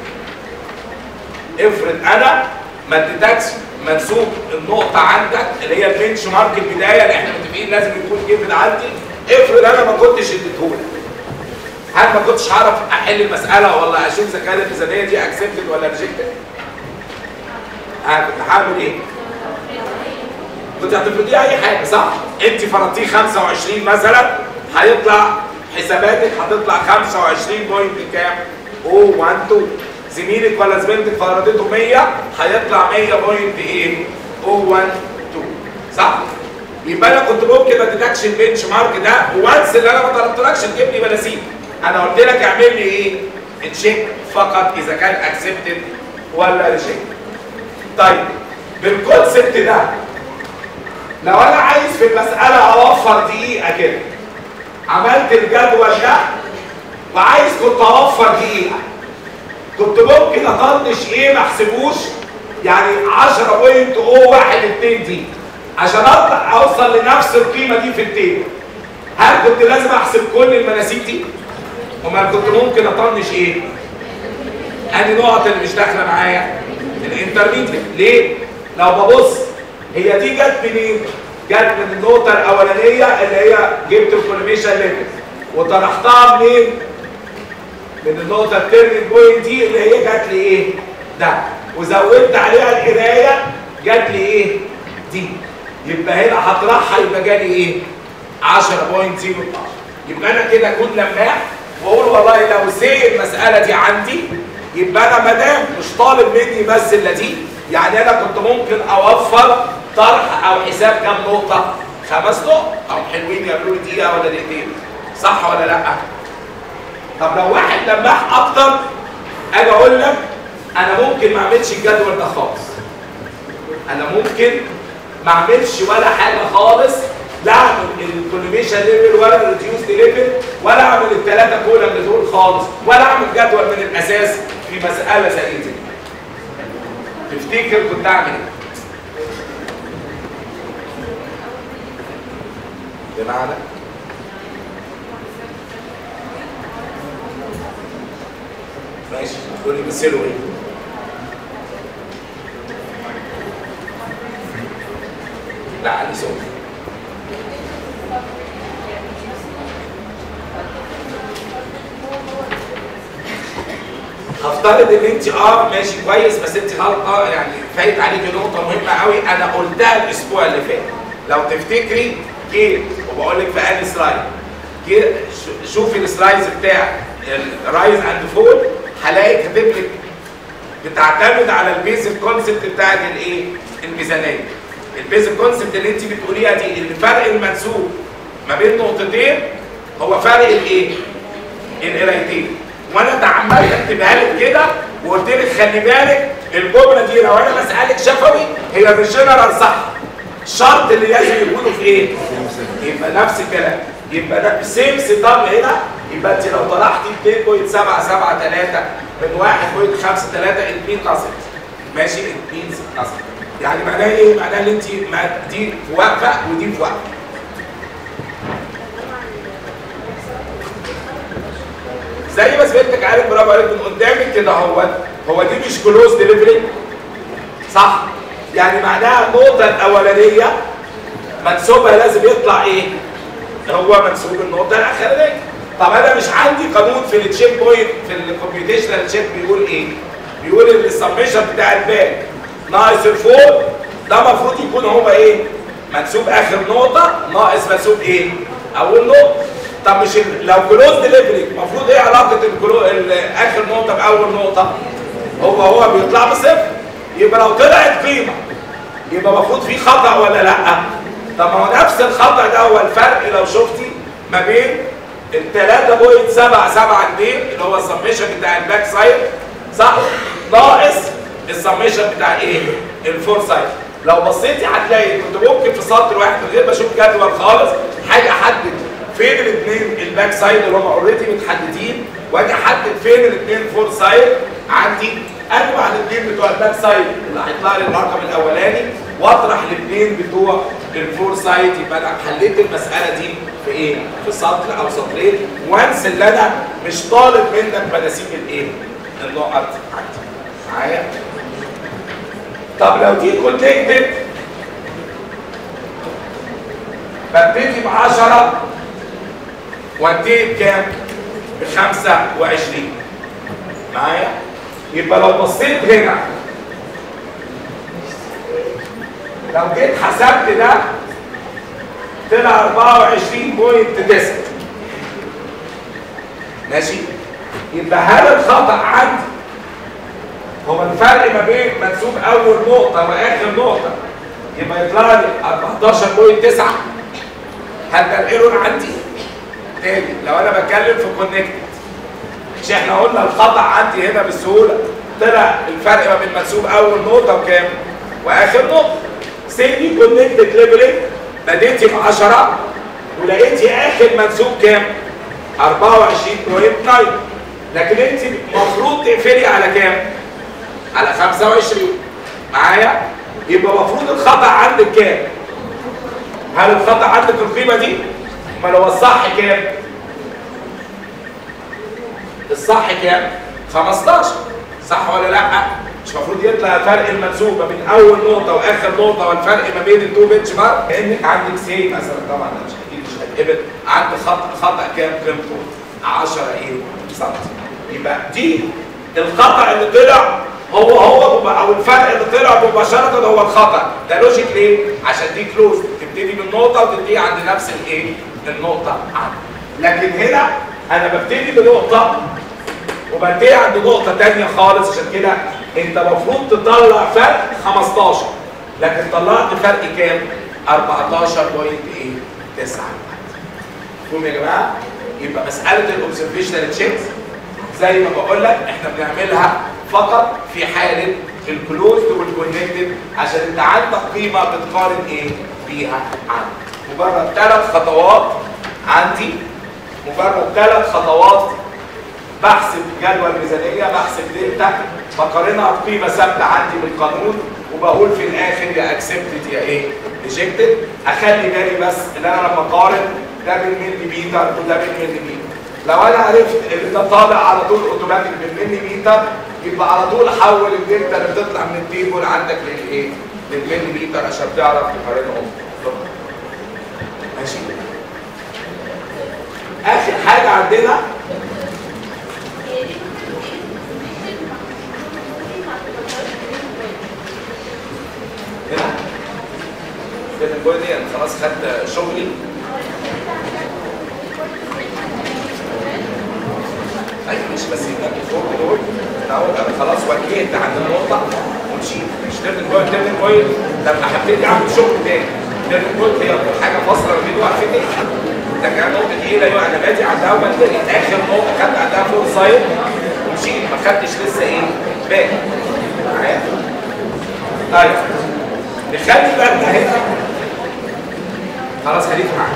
افرض انا ما اديتكش منسوب النقطه عندك اللي هي البنش مارك البدايه اللي احنا متفقين لازم يكون جيفن عندي افرض انا ما كنتش اديتهولك هل ما كنتش هعرف احل المساله ولا اشوف اذا كانت الميزانيه دي اكسبتد ولا ريجكتد ها كنت هعمل ايه؟ كنت هتفرضيه اي حاجه صح؟ انت فرضتيه 25 مثلا هيطلع حساباتك هتطلع 25 بوينت كام؟ او 1 2 زميلك ولا زميلتك فرضته 100 هيطلع 100 بوينت ايه؟ او 1 2 صح؟ يبقى انا كنت ممكن ما اديتكش البنش مارك ده وانس اللي انا ما طلبتلكش تجيب لي بلاسيب انا قلت لك اعمل لي ايه؟ تشيك فقط اذا كان اكسبتد ولا ريجكتد طيب بالكونسبت ده لو انا عايز في المساله اوفر دقيقه كده عملت الجدول ده وعايز كنت اوفر دقيقه كنت ممكن اطنش ايه ما احسبوش يعني 10.012 دي عشان اطلع اوصل لنفس القيمه دي في التيبل هل كنت لازم احسب كل المناسيب دي؟ امال كنت ممكن اطنش ايه؟ انهي نقط اللي مش داخله معايا؟ الانترميديت ليه؟ لو ببص هي دي جت منين؟ جت من النقطه الاولانيه اللي هي جبت الكوليميشن ليفل وطرحتها منين؟ من النقطه التيرنينج بوينت دي اللي هي جت لي ايه؟ ده وزودت عليها القرايه جت لي ايه؟ دي يبقى هنا هطرحها يبقى جالي ايه 10.012 يبقى انا كده اكون لماح واقول والله لو سي المساله دي عندي يبقى انا ما دام مش طالب مني بس الا دي يعني انا كنت ممكن اوفر طرح او حساب كام نقطه خمس نقط او حلوين يعملوا لي دقيقه ولا دقيقتين صح ولا لا طب لو واحد لماح اكتر اجي اقول لك انا ممكن ما اعملش الجدول ده خالص انا ممكن ما اعملش ولا حاجه خالص لا اعمل الكولوميشن ليفل ولا الريديوس ليفل ولا اعمل الثلاثه كولم دول خالص ولا اعمل جدول من الاساس في مساله زي دي تفتكر كنت اعمل ايه؟ بمعنى ماشي تقول لي مثلوا ايه؟ لا علي صوت هفترض ان انت اه ماشي كويس بس انت غلط اه يعني فايت عليكي نقطه مهمه قوي انا قلتها الاسبوع اللي فات لو تفتكري جيت وبقول لك في انهي سلايد جيت ش- شوفي السلايدز بتاع الرايز اند فول هلاقي كاتب لك بتعتمد على البيزك كونسبت بتاعت الايه؟ الميزانيه. البيزك كونسبت اللي انت بتقوليها دي ان فرق المنسوب ما بين نقطتين هو فرق الايه؟ القرايتين. وانا تعمدت اكتبها لك كده وقلت لك خلي بالك الجمله دي لو انا بسالك شفوي هي في الجنرال صح. الشرط اللي لازم يكونوا في ايه؟ يبقى نفس الكلام يبقى ده سيم سيت اب هنا يبقى انت لو طرحتي 2.773 من 1.53 المين نصت ماشي المين نصت يعني معناها ايه؟ معناها ان انت ما دي في واقفه ودي في واقفه زي ما سبتك عارف برافو عليك من قدامك كده هو هو دي مش كلوز ديليفري صح يعني معناها النقطه الاولانيه منسوبها لازم يطلع ايه هو منسوب النقطه الاخرانيه طب انا مش عندي قانون في التشيك بوينت في الكمبيوتيشنال تشيك بيقول ايه بيقول ان السبمشن بتاع الباك ناقص الفور ده المفروض يكون هو ايه منسوب اخر نقطه ناقص منسوب ايه اول نقطه طب مش ال- لو كلوز ديليفري المفروض ايه علاقه الكلو... ال- اخر نقطه باول نقطه هو هو بيطلع بصفر يبقى لو طلعت قيمه يبقى المفروض في خطا ولا لا طب ما هو نفس الخطا ده هو الفرق لو شفتي ما بين ال 3.77 دي اللي هو السميشن بتاع الباك سايد صح ناقص السميشن بتاع ايه الفور سايد لو بصيتي هتلاقي كنت ممكن في سطر واحد من غير ما اشوف جدول خالص حاجه احدد فين الاثنين الباك سايد اللي هم اوريدي متحددين واجي احدد فين الاثنين فور سايد عندي اجمع الاثنين بتوع الباك سايد اللي هيطلع لي الرقم الاولاني واطرح الاثنين بتوع الفور سايد يبقى انا حليت المساله دي في ايه؟ في سطر او سطرين وانس اللي انا مش طالب منك مناسيب الايه؟ النقط عندي معايا؟ طب لو دي كونكتد ببتدي ب 10 وانتهي بكام؟ ب 25 معايا؟ يبقى لو بصيت هنا لو جيت حسبت ده طلع 24.9 ماشي؟ يبقى هل الخطأ عندي هو الفرق ما بين منسوب اول نقطة واخر نقطة يبقى يطلع لي 14.9 هل ده الايرور عندي؟ تاني لو انا بتكلم في كونكتد مش احنا قلنا الخطأ عندي هنا بالسهولة طلع الفرق ما بين منسوب اول نقطة وكام؟ واخر نقطة سيدي كونكتد ليفلنج بديتي ب 10 ولقيتي اخر منسوب كام؟ 24.9 لكن انت المفروض تقفلي على كام؟ على 25 معايا؟ يبقى المفروض الخطأ عندك كام؟ هل الخطأ عندك القيمة دي؟ ما لو الصح كام؟ الصح كام؟ 15 صح ولا لا؟ مش المفروض يطلع فرق المنسوب ما بين اول نقطه واخر نقطه والفرق ما بين التو بنش مارك كانك عندك سي مثلا طبعا مش اكيد مش هتقبل عندك خطا خطا كام قيمته 10 ايه سم يبقى دي الخطا اللي طلع هو هو مب- او الفرق اللي طلع مباشره هو الخطا ده لوجيك ليه عشان دي كلوز تبتدي من نقطه وتنتهي عند نفس الايه النقطه عندي لكن هنا انا ببتدي بنقطه وبنتهي عند نقطه تانية خالص عشان كده انت المفروض تطلع فرق 15 لكن طلعت فرق كام 14.9 مفهوم يا جماعه يبقى مساله الاوبزرفيشنال تشيكس زي ما بقول لك احنا بنعملها فقط في حاله الكلوزد والكونكتد عشان انت عندك قيمه بتقارن ايه بيها عندك مجرد ثلاث خطوات عندي مجرد ثلاث خطوات بحسب جدول ميزانيه بحسب دلتا بقارنها بقيمه ثابته عندي من القانون وبقول في الاخر يا اكسبتد يا ايه ريجكتد اخلي بالي بس ان انا لما اقارن ده بالملي متر وده بالملي متر لو انا عرفت ان ده طالع على طول اوتوماتيك بالملي متر يبقى على طول حول الدلتا اللي بتطلع من التيبل عندك للايه؟ للملي متر عشان تعرف تقارنهم ماشي اخر حاجه عندنا هنا كده البوي دي انا خلاص خدت شغلي ايوه مش بس يبقى الفوق دول الاول انا خلاص وجهت عند النقطه ومشيت مش تيرن بوينت تيرن بوينت لما هبتدي اعمل شغل تاني تيرن بوينت هي حاجه فاصله ما بين وقفتين ده كان نقطه ايه لا يبقى انا بادي عندها وبنتهي اخر نقطه خدت عندها فور سايد ومشيت ما خدتش لسه ايه باقي معايا طيب نخلي بالنا هنا خلاص خليك معايا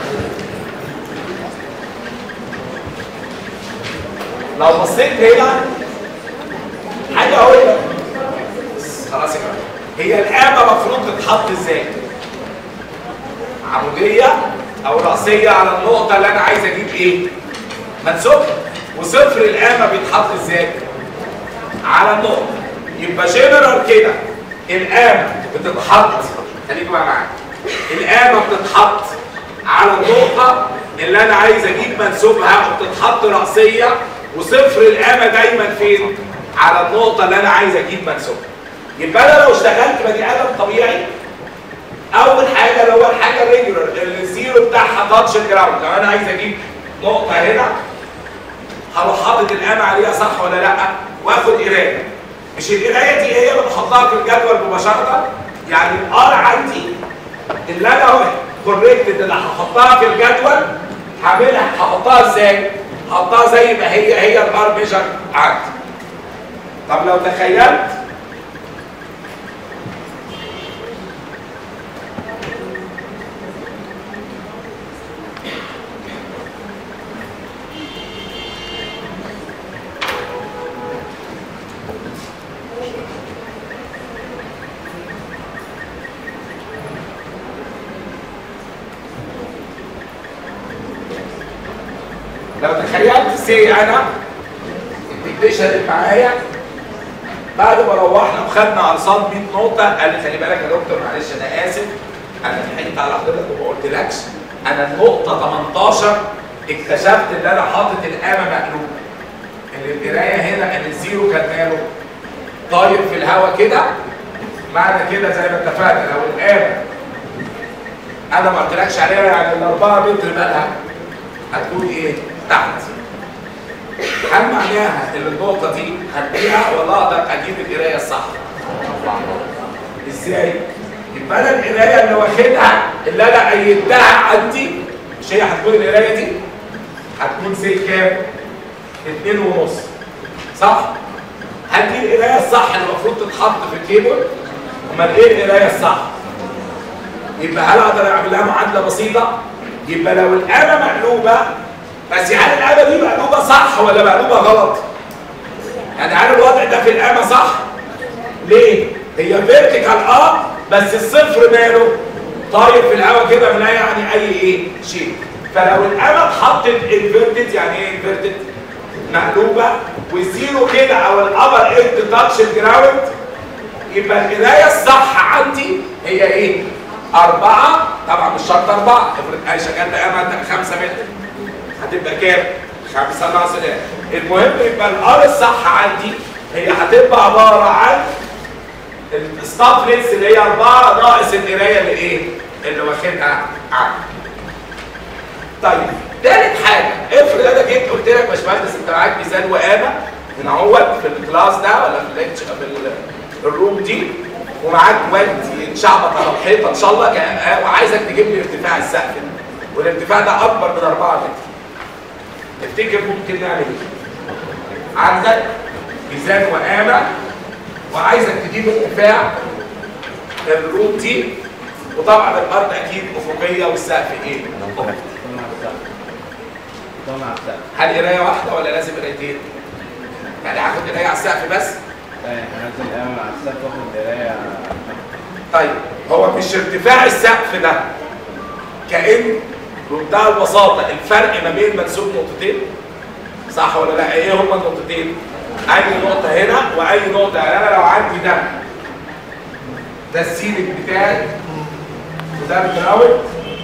لو بصيت هنا حاجه اقول لك خلاص يا جماعه هي القامه المفروض تتحط ازاي؟ عموديه او راسيه على النقطه اللي انا عايز اجيب ايه؟ منسوب وصفر القامه بيتحط ازاي؟ على النقطه يبقى جنرال كده القامه بتتحط خليكوا بقى معايا القامه بتتحط على النقطه اللي انا عايز اجيب منسوبها وبتتحط راسيه وصفر القامه دايما فين؟ على النقطه اللي انا عايز اجيب منسوبها يبقى انا لو اشتغلت بني ادم طبيعي اول حاجه اللي هو الحاجه الريجولار الزيرو بتاعها تاتش الجراوند لو انا عايز اجيب نقطه هنا هروح حاطط القامه عليها صح ولا لا واخد قرايه مش القرايه دي هي اللي بحطها في الجدول مباشره يعني الار عندي اللي انا كوريكتد اللي هحطها في الجدول هعملها هحطها ازاي؟ هحطها زي ما هي هي الار ميجر عندي طب لو تخيلت لو تخيلت سي انا الديكتيشن اللي معايا بعد ما روحنا وخدنا ارصاد 100 نقطه قال لي خلي بالك يا دكتور معلش انا اسف انا ضحكت على حضرتك وما قلتلكش انا النقطه 18 اكتشفت ان انا حاطط القامه مقلوبه ان القرايه هنا ان الزيرو كان ماله طاير في الهواء كده معنى كده زي ما اتفقنا لو القامه انا ما قلتلكش عليها يعني الاربعه متر مالها هتكون ايه؟ تحت. هل معناها ان النقطه دي هديها ولا اقدر اجيب القرايه الصح؟ ازاي؟ يبقى انا القرايه اللي واخدها اللي انا قيدتها عندي مش هي هتكون القرايه دي؟ هتكون سي كام؟ اتنين ونص صح؟ هل دي القرايه الصح اللي المفروض تتحط في الكيبل؟ امال ايه القرايه الصح؟ يبقى هل اقدر اعمل لها معادله بسيطه؟ يبقى لو القامه مقلوبه بس هل القامه دي مقلوبه صح ولا مقلوبه غلط؟ يعني هل الوضع ده في القامه صح؟ ليه؟ هي فيرتيكال اه بس الصفر ماله؟ طاير في الهواء كده من يعني اي ايه؟ شيء فلو القامه اتحطت انفيرتد يعني ايه انفيرتد؟ مقلوبه والزيرو كده او الابر اند تاتش الجراوند يبقى القرايه الصح عندي هي ايه؟ أربعة طبعا مش شرط أربعة افرض أنا شغال قامة خمسة متر هتبقى كام؟ خمسة ناقص ده المهم يبقى الار الصح عندي هي هتبقى عباره عن الستاب لينس اللي هي 4 ناقص القرايه اللي ايه؟ اللي واخدها عنك. طيب تالت حاجه افرض انا جيت قلت لك يا باشمهندس انت معاك ميزان وقامه من اهوت في الكلاس ده ولا في الليكتش في ال- الروم دي ومعاك واد يتشعبط على الحيطه ان شاء الله كا- وعايزك تجيب لي ارتفاع السقف ده والارتفاع ده اكبر من 4 متر تفتكر ممكن نعمل ايه؟ عندك ميزان وقامه وعايزك تجيب ارتفاع الروم دي وطبعا الارض اكيد افقيه والسقف ايه؟ افقي طبعا السقف هل قرايه واحده ولا لازم قرايتين؟ يعني هاخد قرايه على السقف بس؟ لا هنزل القمر على السقف واخد قرايه طيب هو مش ارتفاع السقف ده كأن بمنتهى البساطة الفرق ما بين منسوب نقطتين صح ولا لا؟ ايه هما النقطتين؟ أي نقطة هنا وأي نقطة يعني أنا لو عندي ده ده السيلك بتاعي وده الجراوند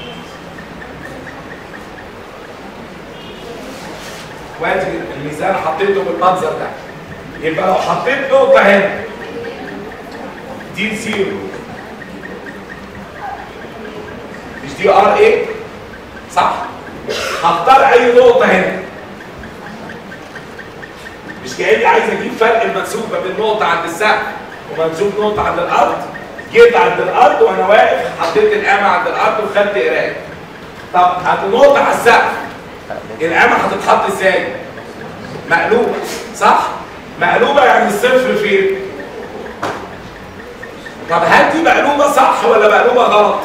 وادي الميزان حطيته بالمنظر ده يبقى لو حطيت نقطة هنا دي زيرو مش دي ار ايه صح هختار اي نقطة هنا مش كأني عايز اجيب فرق المنسوب ما بين نقطة عند السقف ومنسوب نقطة عند الارض جيت عند الارض وانا واقف حطيت القامة عند الارض وخدت قراية طب عند نقطة على السقف القامة هتتحط ازاي؟ مقلوبة صح؟ مقلوبة يعني الصفر فين؟ طب هل دي مقلوبة صح ولا مقلوبة غلط؟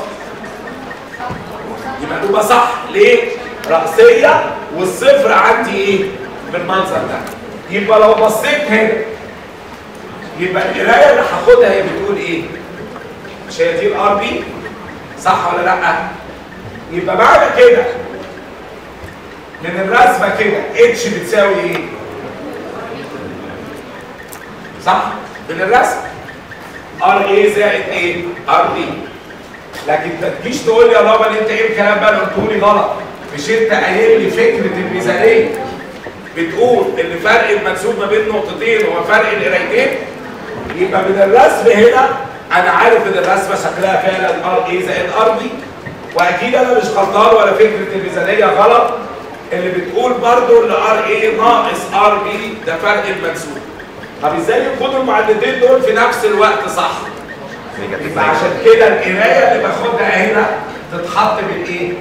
دي مقلوبة صح ليه؟ رأسية والصفر عندي ايه؟ بالمنظر ده يبقى لو بصيت هنا يبقى القراية اللي هاخدها هي بتقول ايه؟ مش هي دي الار بي؟ صح ولا لا؟ يبقى معنى كده من الرسمة كده اتش بتساوي ايه؟ صح؟ من الرسم ار ايه زائد ايه؟ ار بي لكن ما تجيش تقول لي يا بابا انت ايه الكلام بقى اللي قلته لي غلط مش انت قايل لي فكره الميزانيه بتقول ان فرق المنسوب ما بين نقطتين هو فرق القرايتين يبقى من الرسم هنا انا عارف ان الرسمه شكلها فعلا ار ايه زائد ار بي واكيد انا مش غلطان ولا فكره الميزانيه غلط اللي بتقول برضو ان ار ايه ناقص ار بي ده فرق المنسوب طب ازاي يكونوا المعدتين دول في نفس الوقت صح؟ يبقى عشان كده القرايه اللي باخدها هنا تتحط بالايه؟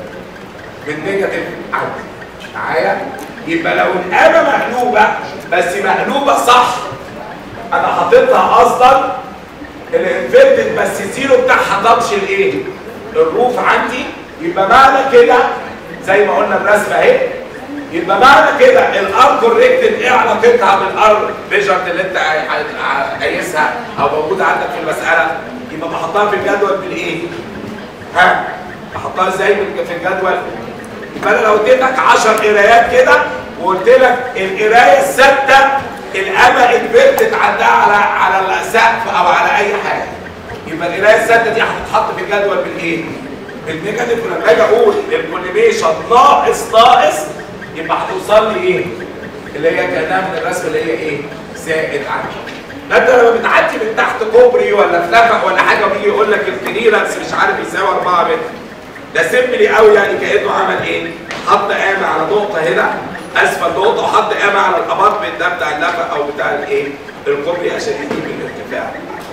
بالنيجاتيف عندي معايا؟ يبقى لو القامه مقلوبه بس مقلوبه صح انا حاططها اصلا الانفيرتد بس الزيرو بتاعها تاتش الايه؟ الروف عندي يبقى معنى كده زي ما قلنا الرسمه اهي يبقى معنى كده الار كوريكتد ايه علاقتها بالار ميجرد اللي انت عاي- عاي- قايسها او موجوده عندك في المساله يبقى بحطها في الجدول بالايه؟ ها؟ بحطها ازاي في في الجدول؟ يبقى انا لو اديتك 10 قرايات كده وقلت لك القرايه الثابته الامه انفيرتد عندها على على السقف او على اي حاجه يبقى القرايه الثابته دي هتتحط في الجدول بالايه؟ بالنيجاتيف ولما اجي اقول الكوليميشن ناقص ناقص يبقى هتوصل لي ايه؟ اللي هي كانها من الرسم اللي هي ايه؟ زائد عندي. انت لما بتعدي من تحت كوبري ولا في نفق ولا حاجه ويجي يقول لك الكليرنس مش عارف يساوي 4 متر. ده سيمبلي قوي يعني كانه عمل ايه؟ حط قامه على نقطه هنا اسفل نقطه وحط قامه على الابارتمنت ده بتاع النفق او بتاع الايه؟ الكوبري عشان يجيب الارتفاع.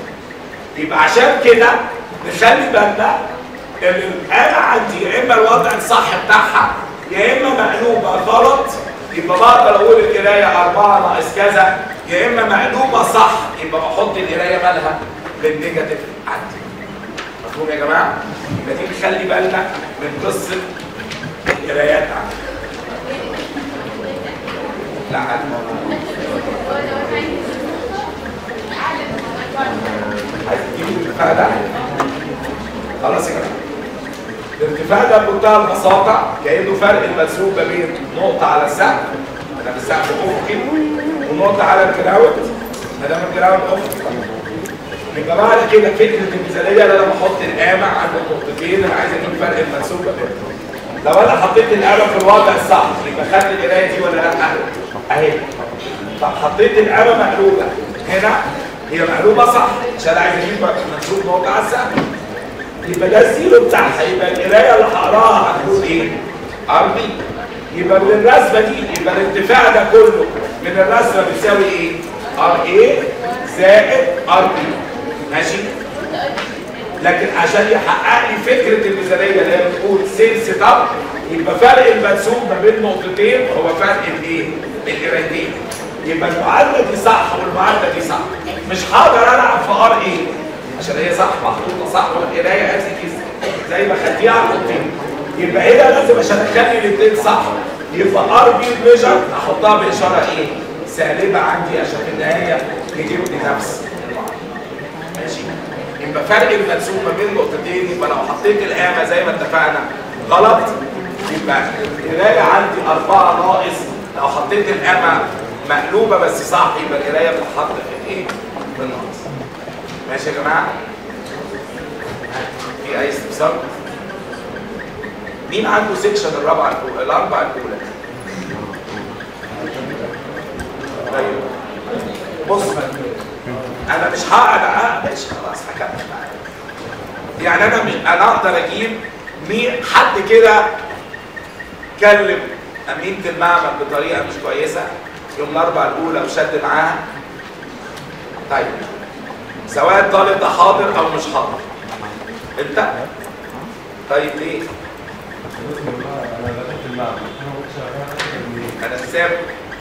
يبقى عشان كده نخلي بالنا ان الآلة عندي يا اما الوضع الصح بتاعها يا اما مقلوبه غلط يبقى بقدر اقول القرايه 4 ناقص كذا يا اما مقلوبه صح يبقى بحط القرايه مالها بالنيجاتيف عندي مفهوم يا جماعه؟ يبقى دي نخلي بالنا من قصه القرايات عندي لا عايز تجيب الارتفاع ده خلاص يا جماعه الارتفاع ده بمنتهى البساطه كانه فرق المنسوب ما بين نقطه على السقف ما دام السقف افقي ونقطه على الجراوند ما دام الجراوند افقي يبقى معنى كده فكره الميزانيه ان انا بحط القامه عند النقطتين انا عايز اجيب فرق المنسوب ما بينهم لو انا حطيت القامه في الوضع الصح يبقى خدت القرايه دي ولا لا؟ اهي طب حطيت القامه مقلوبه هنا هي مقلوبه صح عشان عايز اجيب منسوب موقع على السهم يبقى ده الزيرو بتاعها يبقى القرايه اللي هقراها هتكون ايه؟ ار بي يبقى من الرسمه دي يبقى الارتفاع ده كله من الرسمه بيساوي ايه؟ ار اي زائد ار بي ماشي؟ لكن عشان يحقق لي فكره الميزانيه اللي هي بتقول سيلز اب يبقى فرق المنسوب ما بين نقطتين هو فرق الايه؟ القرايتين يبقى المعادله دي صح والمعادله دي صح مش هقدر العب في ار ايه عشان هي صح محطوطه صح والقرايه قد كده زي ما خدتيها على النقطتين يبقى هنا لازم عشان اخلي الاثنين صح يبقى ار بي ميجر احطها باشاره ايه؟ سالبه عندي عشان في النهايه يجيب لي نفس المعادله ماشي يبقى فرق المنسوب ما بين نقطتين يبقى لو حطيت القامه زي ما اتفقنا غلط يبقى القرايه عندي أربعة ناقص لو حطيت القامه مقلوبه بس صح يبقى القرايه بتتحط في الايه؟ في الناقص ماشي يا جماعه؟ في اي استفسار؟ مين عنده سيكشن الرابعه الأولى- الاربعه الاولى؟ طيب بص انا مش هقعد أ- ماشي خلاص هكمل معاك يعني انا مش انا اقدر اجيب مين حد كده كلم امينه المعمل بطريقه مش كويسه يوم الاربعاء الاولى وشد معاها طيب سواء الطالب ده حاضر او مش حاضر انت طيب ليه انا ساب